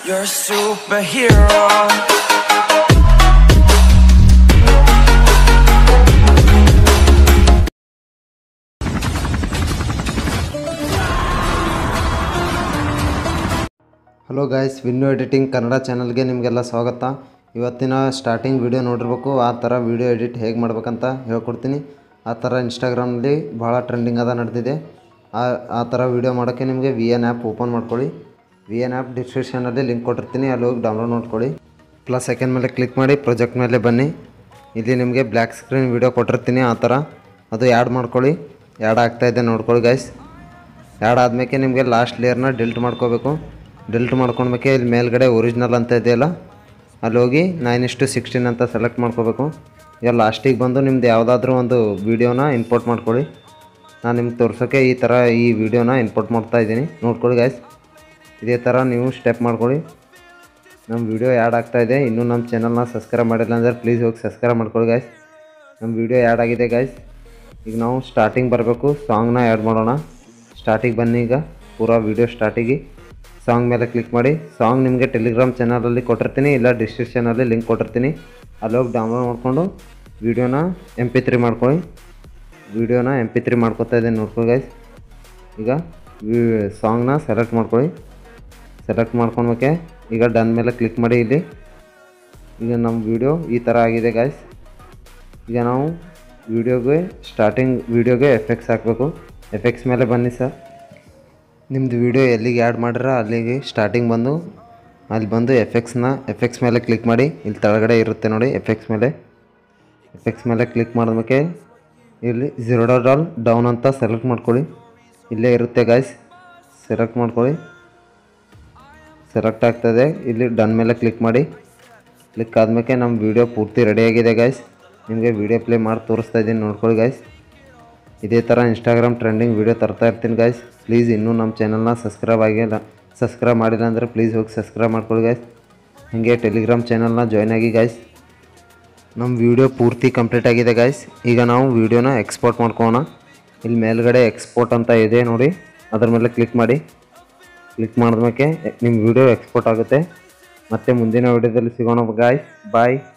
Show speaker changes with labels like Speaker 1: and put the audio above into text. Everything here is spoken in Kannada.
Speaker 1: You're a superhero.
Speaker 2: Hello guys ವಿನ್ಯೋ ಎಡಿಟಿಂಗ್ ಕನ್ನಡ ಚಾನಲ್ಗೆ ನಿಮಗೆಲ್ಲ ಸ್ವಾಗತ ಇವತ್ತಿನ ಸ್ಟಾರ್ಟಿಂಗ್ ವಿಡಿಯೋ ನೋಡಿರ್ಬೇಕು ಆ ಥರ ವಿಡಿಯೋ ಎಡಿಟ್ ಹೇಗೆ ಮಾಡ್ಬೇಕಂತ ಹೇಳ್ಕೊಡ್ತೀನಿ ಆ ಥರ ಇನ್ಸ್ಟಾಗ್ರಾಮ್ನಲ್ಲಿ ಭಾಳ ಟ್ರೆಂಡಿಂಗ್ ಅದ ನಡೆದಿದೆ ಆ ಆ ಥರ ವಿಡಿಯೋ ಮಾಡೋಕ್ಕೆ ನಿಮಗೆ ವಿ ಎನ್ ಆ್ಯಪ್ ಓಪನ್ ಮಾಡ್ಕೊಳ್ಳಿ ವಿ ಎನ್ ಆ್ಯಪ್ ಡಿಸ್ಕ್ರಿಪ್ಷನಲ್ಲಿ ಲಿಂಕ್ ಕೊಟ್ಟಿರ್ತೀನಿ ಅಲ್ಲಿ ಹೋಗಿ ಡೌನ್ಲೋಡ್ ಮಾಡ್ಕೊಳ್ಳಿ ಪ್ಲಸ್ ಸೆಕೆಂಡ್ ಮೇಲೆ ಕ್ಲಿಕ್ ಮಾಡಿ ಪ್ರೊಜೆಕ್ಟ್ ಮೇಲೆ ಬನ್ನಿ ಇಲ್ಲಿ ನಿಮಗೆ ಬ್ಲ್ಯಾಕ್ ಸ್ಕ್ರೀನ್ ವಿಡಿಯೋ ಕೊಟ್ಟಿರ್ತೀನಿ ಆ ಥರ ಅದು ಆ್ಯಡ್ ಮಾಡ್ಕೊಳ್ಳಿ ಆ್ಯಡ್ ಆಗ್ತಾಯಿದೆ ನೋಡ್ಕೊಳ್ಳಿ ಗೈಸ್ ಆ್ಯಡ್ ಆದ್ಮೇಲೆ ನಿಮಗೆ ಲಾಸ್ಟ್ ಲೇಯರ್ನ ಡಿಲ್ಟ್ ಮಾಡ್ಕೋಬೇಕು ಡಿಲ್ಟ್ ಮಾಡ್ಕೊಂಡ್ಮೇಲೆ ಇಲ್ಲಿ ಮೇಲ್ಗಡೆ ಒರಿಜಿನಲ್ ಅಂತ ಇದೆಯಲ್ಲ ಅಲ್ಲಿ ಹೋಗಿ ನೈನ್ ಇಷ್ಟು ಸಿಕ್ಸ್ಟೀನ್ ಅಂತ ಸೆಲೆಕ್ಟ್ ಮಾಡ್ಕೋಬೇಕು ಈಗ ಲಾಸ್ಟಿಗೆ ಬಂದು ನಿಮ್ದು ಯಾವುದಾದ್ರೂ ಒಂದು ವೀಡಿಯೋನ ಇಂಪೋರ್ಟ್ ಮಾಡ್ಕೊಳ್ಳಿ ನಾನು ನಿಮ್ಗೆ ತೋರ್ಸೋಕ್ಕೆ ಈ ಥರ ಈ ವಿಡಿಯೋನ ಇಂಪೋರ್ಟ್ ಮಾಡ್ತಾ ಇದ್ದೀನಿ ನೋಡ್ಕೊಳ್ಳಿ ಗಾಯ್ಸ್ ಇದೇ ಥರ ನೀವು ಸ್ಟೆಪ್ ಮಾಡ್ಕೊಳ್ಳಿ ನಮ್ಮ ವಿಡಿಯೋ ಆ್ಯಡ್ ಆಗ್ತಾ ಇದೆ ಇನ್ನೂ ನಮ್ಮ ಚಾನಲ್ನ ಸಬ್ಸ್ಕ್ರೈಬ್ ಮಾಡಿಲ್ಲ ಅಂದರೆ ಪ್ಲೀಸ್ ಹೋಗಿ ಸಬ್ಸ್ಕ್ರೈಬ್ ಮಾಡ್ಕೊಳ್ಳಿ ಗಾಯ್ಸ್ ನಮ್ಮ ವಿಡಿಯೋ ಆ್ಯಡ್ ಆಗಿದೆ ಗಾಯ್ಸ್ ಈಗ ನಾವು ಸ್ಟಾರ್ಟಿಂಗ್ ಬರಬೇಕು ಸಾಂಗ್ನ ಆ್ಯಡ್ ಮಾಡೋಣ ಸ್ಟಾರ್ಟಿಗೆ ಬನ್ನಿ ಈಗ ಪೂರಾ ವಿಡಿಯೋ ಸ್ಟಾರ್ಟಿಗೆ ಸಾಂಗ್ ಮೇಲೆ ಕ್ಲಿಕ್ ಮಾಡಿ ಸಾಂಗ್ ನಿಮಗೆ ಟೆಲಿಗ್ರಾಮ್ ಚಾನಲಲ್ಲಿ ಕೊಟ್ಟಿರ್ತೀನಿ ಇಲ್ಲ ಡಿಸ್ಕ್ರಿಪ್ಷನಲ್ಲಿ ಲಿಂಕ್ ಕೊಟ್ಟಿರ್ತೀನಿ ಅಲ್ಲಿ ಹೋಗಿ ಡೌನ್ಲೋಡ್ ಮಾಡಿಕೊಂಡು ವಿಡಿಯೋನ ಎಮ್ ಪಿ ತ್ರೀ ಮಾಡ್ಕೊಳ್ಳಿ ವಿಡಿಯೋನ ಎಮ್ ಪಿ ತ್ರೀ ಮಾಡ್ಕೊತಾ ಇದ್ದೀನಿ ನೋಡ್ಕೊಳ್ಳಿ ಗೈಸ್ ಈಗ ಸಾಂಗ್ನ ಸೆಲೆಕ್ಟ್ ಮಾಡ್ಕೊಳ್ಳಿ ಸೆಲೆಕ್ಟ್ ಮಾಡ್ಕೊಳ್ಬೇಕೆ ಈಗ ಡನ್ ಮೇಲೆ ಕ್ಲಿಕ್ ಮಾಡಿ ಇಲ್ಲಿ ಈಗ ನಮ್ಮ ವಿಡಿಯೋ ಈ ಥರ ಆಗಿದೆ ಗಾಯ್ಸ್ ಈಗ ನಾವು ವಿಡಿಯೋಗೆ ಸ್ಟಾರ್ಟಿಂಗ್ ವಿಡಿಯೋಗೆ ಎಫೆಕ್ಟ್ಸ್ ಹಾಕಬೇಕು ಎಫೆಕ್ಟ್ಸ್ ಮೇಲೆ ಬನ್ನಿ ಸರ್ ನಿಮ್ಮದು ವಿಡಿಯೋ ಎಲ್ಲಿಗೆ ಆ್ಯಡ್ ಮಾಡಿರ ಅಲ್ಲಿಗೆ ಸ್ಟಾರ್ಟಿಂಗ್ ಬಂದು ಅಲ್ಲಿ ಬಂದು ಎಫೆಕ್ಟ್ಸ್ನ ಎಫೆಕ್ಟ್ಸ್ ಮೇಲೆ ಕ್ಲಿಕ್ ಮಾಡಿ ಇಲ್ಲಿ ಕೆಳಗಡೆ ಇರುತ್ತೆ ನೋಡಿ ಎಫೆಕ್ಟ್ಸ್ ಮೇಲೆ ಎಫೆಕ್ಟ್ಸ್ ಮೇಲೆ ಕ್ಲಿಕ್ ಮಾಡಿದ್ಮೇಲೆ ಇಲ್ಲಿ ಝೀರೋ ಡಾಲ್ ಡೌನ್ ಅಂತ ಸೆಲೆಕ್ಟ್ ಮಾಡ್ಕೊಳ್ಳಿ ಇಲ್ಲೇ ಇರುತ್ತೆ ಗಾಯ್ಸ್ ಸೆಲೆಕ್ಟ್ ಮಾಡ್ಕೊಳ್ಳಿ ಸೆಲೆಕ್ಟ್ ಆಗ್ತದೆ ಇಲ್ಲಿ ಡನ್ ಮೇಲೆ ಕ್ಲಿಕ್ ಮಾಡಿ ಕ್ಲಿಕ್ ಆದ್ಮೇಲೆ ನಮ್ಮ ವಿಡಿಯೋ ಪೂರ್ತಿ ರೆಡಿಯಾಗಿದೆ ಗಾಯ್ಸ್ ನಿಮಗೆ ವಿಡಿಯೋ ಪ್ಲೇ ಮಾಡಿ ತೋರಿಸ್ತಾ ಇದ್ದೀನಿ ನೋಡ್ಕೊಳ್ಳಿ ಗಾಯ್ಸ್ ಇದೇ ಥರ ಇನ್ಸ್ಟಾಗ್ರಾಮ್ ಟ್ರೆಂಡಿಂಗ್ ವಿಡಿಯೋ ತರ್ತಾ ಇರ್ತೀನಿ ಗಾಯ್ಸ್ ಪ್ಲೀಸ್ ಇನ್ನೂ ನಮ್ಮ ಚಾನಲ್ನ ಸಬ್ಸ್ಕ್ರೈಬ್ ಆಗಿಲ್ಲ ಸಬ್ಸ್ಕ್ರೈಬ್ ಮಾಡಿಲ್ಲ ಅಂದರೆ ಪ್ಲೀಸ್ ಹೋಗಿ ಸಬ್ಸ್ಕ್ರೈಬ್ ಮಾಡ್ಕೊಳ್ಳಿ ಗಾಯ್ಸ್ ಹಾಗೆ ಟೆಲಿಗ್ರಾಮ್ ಚಾನಲ್ನ ಜಾಯ್ನ್ ಆಗಿ ಗಾಯ್ಸ್ ನಮ್ಮ ವಿಡಿಯೋ ಪೂರ್ತಿ ಕಂಪ್ಲೀಟ್ ಆಗಿದೆ ಗಾಯ್ಸ್ ಈಗ ನಾವು ವಿಡಿಯೋನ ಎಕ್ಸ್ಪೋರ್ಟ್ ಮಾಡ್ಕೋಣ ಇಲ್ಲಿ ಮೇಲ್ಗಡೆ ಎಕ್ಸ್ಪೋರ್ಟ್ ಅಂತ ಇದೆ ನೋಡಿ ಅದ್ರ ಮೇಲೆ ಕ್ಲಿಕ್ ಮಾಡಿ ಕ್ಲಿಕ್ ಮಾಡಿದ್ಮೇಲೆ ನಿಮ್ಮ ವಿಡಿಯೋ ಎಕ್ಸ್ಪೋರ್ಟ್ ಆಗುತ್ತೆ ಮತ್ತೆ ಮುಂದಿನ ವಿಡಿಯೋದಲ್ಲಿ ಸಿಗೋಣ ಗಾಯ್ಸ್ ಬಾಯ್